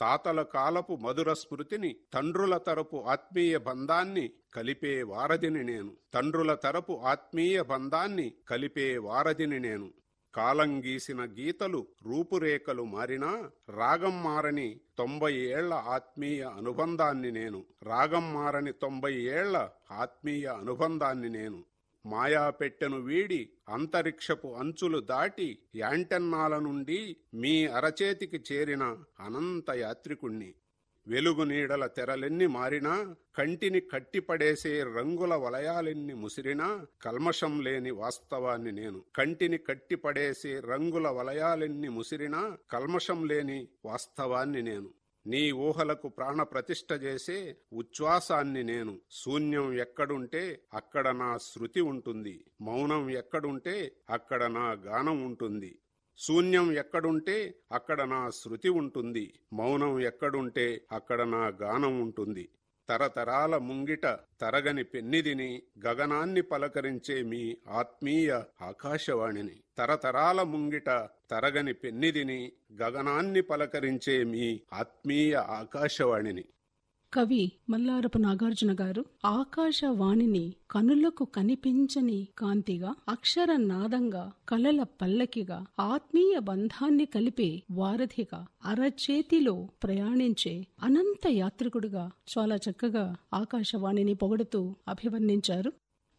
తాతల కాలపు మధుర స్మృతిని తండ్రుల తరపు ఆత్మీయ బంధాన్ని కలిపే వారధిని నేను తండ్రుల తరపు ఆత్మీయ బంధాన్ని కలిపే వారధిని నేను కాలం గీసిన గీతలు రూపురేఖలు మారినా రాగం మారని తొంభై ఏళ్ల ఆత్మీయ అనుబంధాన్ని నేను రాగం మారని తొంభై ఏళ్ల ఆత్మీయ అనుబంధాన్ని నేను మాయా పెట్టెను వీడి అంతరిక్షపు అంచులు దాటి యాంటెన్నాల నుండి మీ అరచేతికి చేరిన అనంత యాత్రికుణ్ణి వెలుగు నీడల తెరలెన్ని మారినా కంటిని కట్టిపడేసే రంగుల వలయాలెన్ని ముసిరినా కల్మషం లేని వాస్తవాన్ని నేను కంటిని కట్టిపడేసే రంగుల వలయాలెన్ని ముసిరినా కల్మషం లేని వాస్తవాన్ని నేను నీ ఊహలకు ప్రాణ ప్రతిష్ఠ చేసే ఉచ్ఛ్వాసాన్ని నేను శూన్యం ఎక్కడుంటే అక్కడ నా శృతి ఉంటుంది మౌనం ఎక్కడుంటే అక్కడ నా గానం ఉంటుంది శూన్యం ఎక్కడుంటే అక్కడ నా శృతి ఉంటుంది మౌనం ఎక్కడుంటే అక్కడ నా గానం ఉంటుంది తరతరాల ముంగిట తరగని పెన్నిదిని గగనాన్ని పలకరించే మీ ఆత్మీయ ఆకాశవాణిని తరతరాల ముంగిట తరగని పెన్నిదిని గగనాన్ని పలకరించే మీ ఆత్మీయ ఆకాశవాణిని కవి మల్లారపు నాగార్జున గారు ఆకాశవాణిని కనులకు కనిపించని కాంతిగా అక్షర నాదంగా కలల పల్లకిగా ఆత్మీయ బంధాన్ని కలిపే వారధిగా అరచేతిలో ప్రయాణించే అనంత యాత్రికుడుగా చాలా చక్కగా ఆకాశవాణిని పొగడుతూ అభివర్ణించారు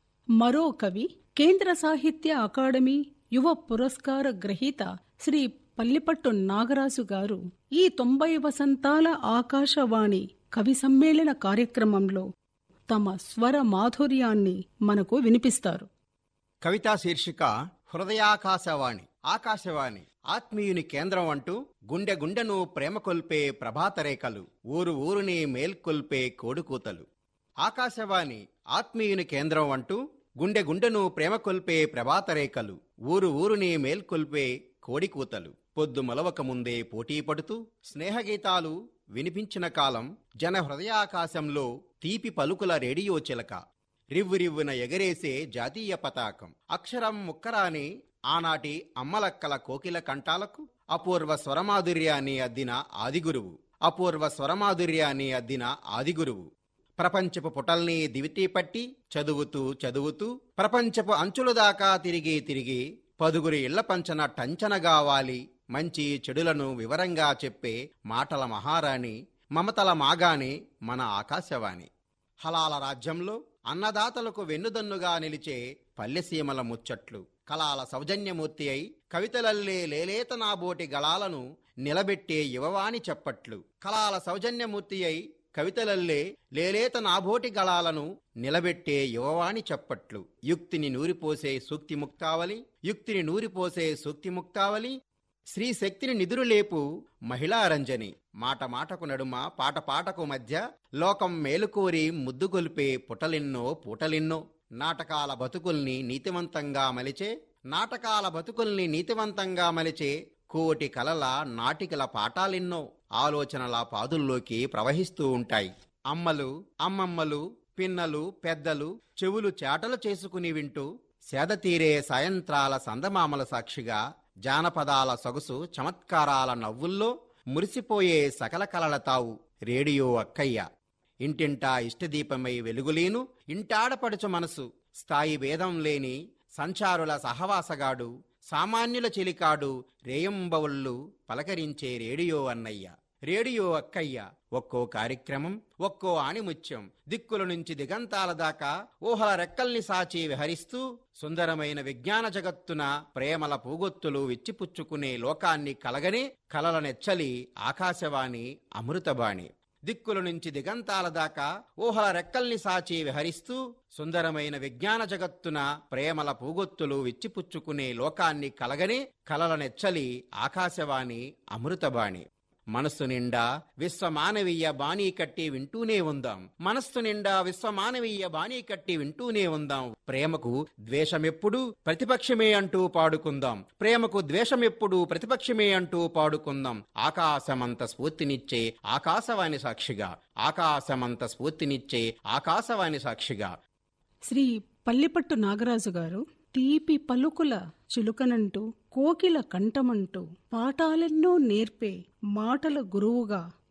మరో కవి కేంద్ర సాహిత్య అకాడమీ యువ పురస్కార గ్రహీత శ్రీ పల్లిపట్టు నాగరాజు గారు ఈ తొంభై వసంతాల ఆకాశవాణి కవి సమ్మేళన కార్యక్రమంలో తమ స్వర మాధుర్యాన్ని మనకు వినిపిస్తారు కవితా శీర్షిక హృదయాకాశవాణి ఆకాశవాణి ఆత్మీయుని కేంద్రం అంటూ గుండె గుండెను ప్రేమ కొల్పే ప్రభాతరేఖలు ఊరు ఊరుని మేల్కొల్పే కోడుకూతలు ఆకాశవాణి ఆత్మీయుని కేంద్రం అంటూ గుండె గుండెను ప్రేమ కొల్పే ప్రభాతరేఖలు ఊరు ఊరుని మేల్కొల్పే కోడికూతలు పొద్దు మొలవక ముందే పోటీ పడుతూ స్నేహగీతాలు వినిపించిన కాలం జన హృదయాకాశంలో తీపి పలుకుల రేడియో చిలక రివ్వు రివ్వున ఎగరేసే జాతీయ పతాకం అక్షరం ముక్కరాని ఆనాటి అమ్మలక్కల కోకిల కంఠాలకు అపూర్వ స్వరమాధుర్యాన్ని అద్దిన ఆదిగురువు అపూర్వ స్వరమాధుర్యాన్ని అద్దిన ఆదిగురువు ప్రపంచపు పుటల్ని దివిటీ పట్టి చదువుతూ చదువుతూ ప్రపంచపు అంచుల దాకా తిరిగి తిరిగి పదుగురి ఇళ్ల పంచన టంచనగావాలి మంచి చెడులను వివరంగా చెప్పే మాటల మహారాణి మమతల మాగాణి మన ఆకాశవాణి హలాల రాజ్యంలో అన్నదాతలకు వెన్నుదన్నుగా నిలిచే పల్లెసీమల ముచ్చట్లు కళాల సౌజన్యమూర్తి అయి కవితలల్లే లేలేత నాబోటి గళాలను నిలబెట్టే యువవాణి చెప్పట్లు కళాల సౌజన్యమూర్తి అయి కవితలల్లే లేలేత నాబోటి గళాలను నిలబెట్టే యువవాణి చెప్పట్లు యుక్తిని నూరిపోసే సూక్తి ముక్తావలి యుక్తిని నూరిపోసే సూక్తి ముక్తావలి శ్రీ శక్తిని నిదురులేపు మహిళా రంజని మాట మాటకు నడుమ పాట పాటకు మధ్య లోకం మేలుకోరి ముద్దుగొల్పే పుటలెన్నో పూటలెన్నో నాటకాల బతుకుల్ని నీతివంతంగా మలిచే నాటకాల బతుకుల్ని నీతివంతంగా మలిచే కోటి కలల నాటికల పాఠాలెన్నో ఆలోచనల పాదుల్లోకి ప్రవహిస్తూ ఉంటాయి అమ్మలు అమ్మమ్మలు పిన్నలు పెద్దలు చెవులు చేటలు చేసుకుని వింటూ సేదతీరే సాయంత్రాల సందమామల సాక్షిగా జానపదాల సొగసు చమత్కారాల నవ్వుల్లో మురిసిపోయే సకల కలల తావు రేడియో అక్కయ్య ఇంటింటా ఇష్టదీపమై వెలుగులీను ఇంటాడపడుచు మనసు స్థాయి భేదం లేని సంచారుల సహవాసగాడు సామాన్యుల చెలికాడు రేయంబవుళ్ళు పలకరించే రేడియో అన్నయ్య రేడియో అక్కయ్య ఒక్కో కార్యక్రమం ఒక్కో ఆణిముత్యం దిక్కుల నుంచి దిగంతాల దాకా ఊహల రెక్కల్ని సాచి విహరిస్తూ సుందరమైన విజ్ఞాన జగత్తున ప్రేమల పూగొత్తులు విచ్చిపుచ్చుకునే లోకాన్ని కలగనే కలల నెచ్చలి ఆకాశవాణి అమృతబాణి దిక్కుల నుంచి దిగంతాల దాకా ఊహల రెక్కల్ని సాచి విహరిస్తూ సుందరమైన విజ్ఞాన జగత్తున ప్రేమల పూగొత్తులు విచ్చిపుచ్చుకునే లోకాన్ని కలగనే కలల నెచ్చలి ఆకాశవాణి అమృతబాణి మనస్సు నిండా విశ్వమానవీయ బాణీ కట్టి వింటూనే ఉందాం మనస్సు నిండా విశ్వమానవీయ బాణీ కట్టి వింటూనే ఉందాం ప్రేమకు ద్వేషమెప్పుడు ప్రతిపక్షమే అంటూ పాడుకుందాం ప్రేమకు ద్వేషమెప్పుడు ప్రతిపక్షమే అంటూ పాడుకుందాం ఆకాశమంత స్ఫూర్తినిచ్చే ఆకాశవాణి సాక్షిగా ఆకాశమంత స్ఫూర్తినిచ్చే ఆకాశవాణి సాక్షిగా శ్రీ పల్లిపట్టు నాగరాజు గారు తీపి పలుకుల చిలుకనంటూ కోకిల కంఠమంటూ పాఠాలెన్నో నేర్పే మాటల గురువుగా